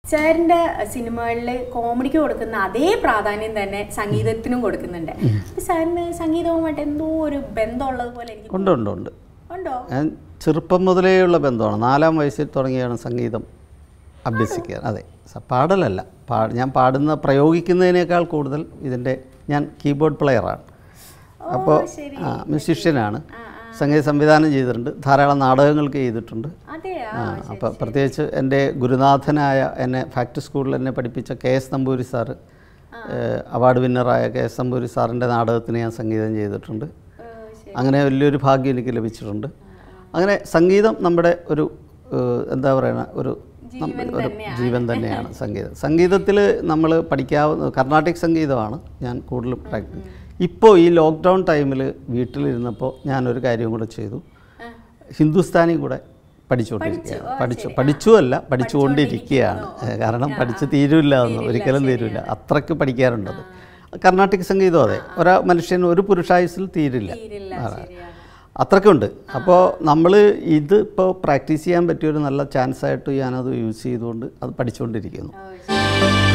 സാറിന്റെ സിനിമകളിൽ കോമഡിക്ക് കൊടുക്കുന്ന അതേ പ്രാധാന്യം തന്നെ സംഗീതത്തിനും കൊടുക്കുന്നുണ്ട് അപ്പൊ സാറിന് സംഗീതവുമായിട്ട് എന്തോ ഒരു ബന്ധമുള്ളത് പോലെ എനിക്ക് ഉണ്ട് ഉണ്ട് ഉണ്ട് ഉണ്ടോ ഞാൻ ചെറുപ്പം മുതലേയുള്ള ബന്ധമാണ് നാലാം വയസ്സിൽ തുടങ്ങിയാണ് സംഗീതം അഭ്യസിക്കുക അതെ സ- പാടലല്ല പാ ഞാൻ പാടുന്ന പ്രയോഗിക്കുന്നതിനേക്കാൾ കൂടുതൽ ഇതിൻ്റെ ഞാൻ കീബോർഡ് പ്ലെയറാണ് അപ്പോൾ ആ മ്യൂസിഷ്യനാണ് സംഗീത സംവിധാനം ചെയ്തിട്ടുണ്ട് ധാരാളം നാടകങ്ങൾക്ക് ചെയ്തിട്ടുണ്ട് അതെയാ ആ അപ്പോൾ പ്രത്യേകിച്ച് എൻ്റെ ഗുരുനാഥനായ എന്നെ ഫാക്ടറി സ്കൂളിൽ എന്നെ പഠിപ്പിച്ച കെ എസ് നമ്പൂരി സാറ് ഏഹ്, അവാർഡ് വിന്നറായ കെ എസ് നമ്പൂരി സാറിൻ്റെ നാടകത്തിന് ഞാൻ സംഗീതം ചെയ്തിട്ടുണ്ട് അങ്ങനെ വലിയൊരു ഭാഗ്യം എനിക്ക് ലഭിച്ചിട്ടുണ്ട് അങ്ങനെ സംഗീതം നമ്മുടെ ഒരു ഏഹ്, എന്താ പറയുക ഒരു നമ്മ- ഒരു ജീവൻ തന്നെയാണ് സംഗീതം സംഗീതത്തിൽ നമ്മൾ പഠിക്കാവുന്ന കർണാട്ടിക് സംഗീതമാണ് ഞാൻ കൂടുതലും പ്രാക്ടീസ് ഇപ്പോൾ ഈ ലോക്ക്ഡൗൺ ടൈമിൽ വീട്ടിലിരുന്നപ്പോൾ ഞാനൊരു കാര്യം കൂടെ ചെയ്തു ഹിന്ദുസ്ഥാനി കൂടെ പഠിച്ചുകൊണ്ടിരിക്കുകയാണ് പഠിച്ചു പഠിച്ചു അല്ല പഠിച്ചുകൊണ്ടിരിക്കുകയാണ് ഏഹ് കാരണം പഠിച്ച് തീരില്ല എന്ന് ഒരിക്കലും തീരില്ല അത്രയ്ക്ക് പഠിക്കാറുണ്ടത് കർണാട്ടിക് സംഗീതം അതെ ഒരാ മനുഷ്യൻ ഒരു പുരുഷായുസിൽ തീരില്ല തീരില്ല ആ. ശരിയാണ് അത്രയ്ക്കുണ്ട് അപ്പോൾ നമ്മൾ ഇത് ഇപ്പോൾ പ്രാക്ടീസ് ചെയ്യാൻ പറ്റിയൊരു നല്ല ചാൻസ് ആയിട്ട് ഞാനത് യൂസ് ചെയ്തുകൊണ്ട് അത് പഠിച്ചുകൊണ്ടിരിക്കുന്നു ഓ, ശരി.